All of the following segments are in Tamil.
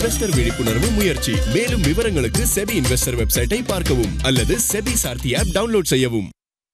இன்வெஸ்டர் விழிப்புணர்வு முயற்சி மேலும் விவரங்களுக்கு செபி இன்வெஸ்டர் வெப்சைட்டை பார்க்கவும் அல்லது செபி சார்த்தி ஆப் டவுன்லோட் செய்யவும்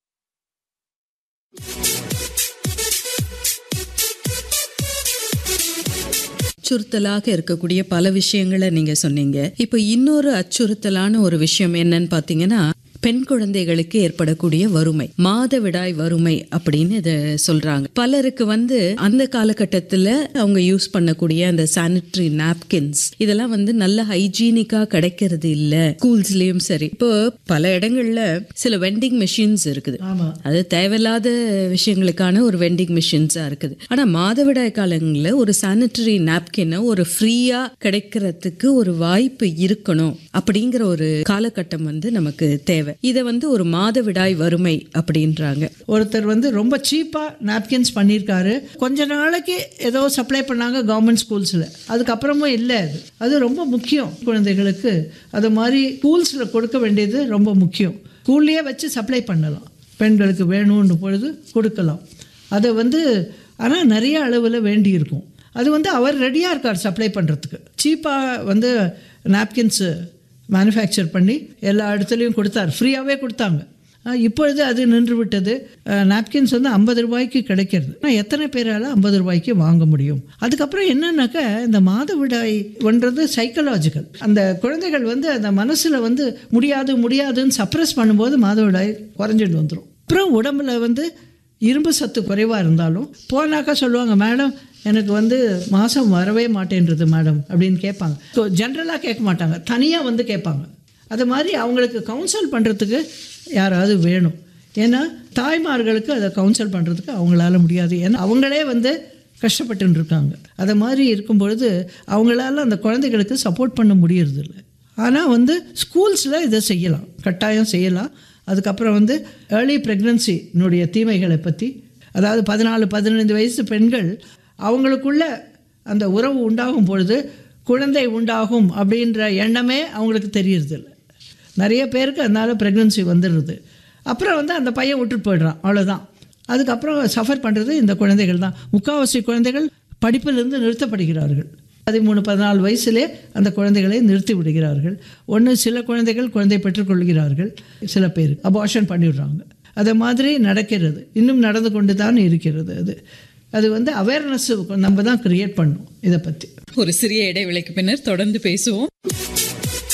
அச்சுறுத்தலாக இருக்கக்கூடிய பல விஷயங்களை நீங்க சொன்னீங்க இப்போ இன்னொரு அச்சுறுத்தலான ஒரு விஷயம் என்னன்னு பாத்தீங்கன்னா பெண் குழந்தைகளுக்கு ஏற்படக்கூடிய வறுமை மாதவிடாய் வறுமை அப்படின்னு இதை சொல்றாங்க பலருக்கு வந்து அந்த காலகட்டத்தில் அவங்க யூஸ் பண்ணக்கூடிய அந்த சானிட்டரி நாப்கின்ஸ் இதெல்லாம் வந்து நல்ல ஹைஜீனிக்கா கிடைக்கிறது இல்ல ஸ்கூல்ஸ்லயும் சரி இப்போ பல இடங்கள்ல சில வெண்டிங் மெஷின்ஸ் இருக்குது அது தேவையில்லாத விஷயங்களுக்கான ஒரு வெண்டிங் மிஷின்ஸா இருக்குது ஆனா மாதவிடாய் காலங்களில் ஒரு சானிட்டரி நாப்கினை ஒரு ஃப்ரீயா கிடைக்கிறதுக்கு ஒரு வாய்ப்பு இருக்கணும் அப்படிங்கிற ஒரு காலகட்டம் வந்து நமக்கு தேவை இதை வந்து ஒரு மாதவிடாய் வறுமை அப்படின்றாங்க ஒருத்தர் வந்து ரொம்ப சீப்பாக நாப்கின்ஸ் பண்ணியிருக்காரு கொஞ்ச நாளைக்கு ஏதோ சப்ளை பண்ணாங்க கவர்மெண்ட் ஸ்கூல்ஸில் அதுக்கப்புறமும் இல்லை அது அது ரொம்ப முக்கியம் குழந்தைகளுக்கு அது மாதிரி ஸ்கூல்ஸில் கொடுக்க வேண்டியது ரொம்ப முக்கியம் ஸ்கூல்லையே வச்சு சப்ளை பண்ணலாம் பெண்களுக்கு வேணும்னு பொழுது கொடுக்கலாம் அதை வந்து ஆனால் நிறைய அளவில் வேண்டி இருக்கும் அது வந்து அவர் ரெடியாக இருக்கார் சப்ளை பண்ணுறதுக்கு சீப்பாக வந்து நாப்கின்ஸு மேனுஃபேக்சர் பண்ணி எல்லா இடத்துலையும் கொடுத்தார் ஃப்ரீயாகவே கொடுத்தாங்க அஹ் இப்பொழுது அது நின்று விட்டது நாப்கின்ஸ் வந்து ஐம்பது ரூபாய்க்கு கிடைக்கிறது ஆனால் எத்தனை பேரால் ஐம்பது ரூபாய்க்கு வாங்க முடியும் அதுக்கப்புறம் என்னன்னாக்கா இந்த மாதவிடாய்ன்றது சைக்கலாஜிக்கல் அந்த குழந்தைகள் வந்து அந்த மனசில் வந்து முடியாது முடியாதுன்னு சப்ரஸ் பண்ணும்போது மாதவிடாய் குறைஞ்சிட்டு வந்துடும் அப்புறம் உடம்புல வந்து இரும்பு சத்து குறைவாக இருந்தாலும் போனாக்கா சொல்லுவாங்க மேடம் எனக்கு வந்து மாதம் வரவே மாட்டேன்றது மேடம் அப்படின்னு கேட்பாங்க ஸோ ஜென்ரலாக கேட்க மாட்டாங்க தனியாக வந்து கேட்பாங்க அது மாதிரி அவங்களுக்கு கவுன்சில் பண்ணுறதுக்கு யாராவது வேணும் ஏன்னா தாய்மார்களுக்கு அதை கவுன்சில் பண்ணுறதுக்கு அவங்களால முடியாது ஏன்னா அவங்களே வந்து கஷ்டப்பட்டுன்னு இருக்காங்க அதை மாதிரி இருக்கும் பொழுது அவங்களால அந்த குழந்தைகளுக்கு சப்போர்ட் பண்ண முடியறதில்ல ஆனால் வந்து ஸ்கூல்ஸில் இதை செய்யலாம் கட்டாயம் செய்யலாம் அதுக்கப்புறம் வந்து ஏர்லி ப்ரெக்னன்சினுடைய தீமைகளை பற்றி அதாவது பதினாலு பதினைந்து வயசு பெண்கள் அவங்களுக்குள்ள அந்த உறவு உண்டாகும் பொழுது குழந்தை உண்டாகும் அப்படின்ற எண்ணமே அவங்களுக்கு தெரியறதில்ல நிறைய பேருக்கு அதனால் ப்ரெக்னன்சி வந்துடுது அப்புறம் வந்து அந்த பையன் விட்டுட்டு போயிடுறான் அவ்வளோதான் அதுக்கப்புறம் சஃபர் பண்ணுறது இந்த குழந்தைகள் தான் முக்கால்வாசி குழந்தைகள் படிப்பிலிருந்து நிறுத்தப்படுகிறார்கள் பதிமூணு பதினாலு வயசுலே அந்த குழந்தைகளை நிறுத்தி விடுகிறார்கள் ஒன்று சில குழந்தைகள் குழந்தை பெற்றுக்கொள்கிறார்கள் சில பேர் அபார்ஷன் பண்ணிவிடுறாங்க அதை மாதிரி நடக்கிறது இன்னும் நடந்து கொண்டு தான் இருக்கிறது அது அது வந்து அவேர்னஸ் நம்ம தான் க்ரியேட் பண்ணணும் இதை பற்றி ஒரு சிறிய இடைவேளைக்கு பின்னர் தொடர்ந்து பேசுவோம்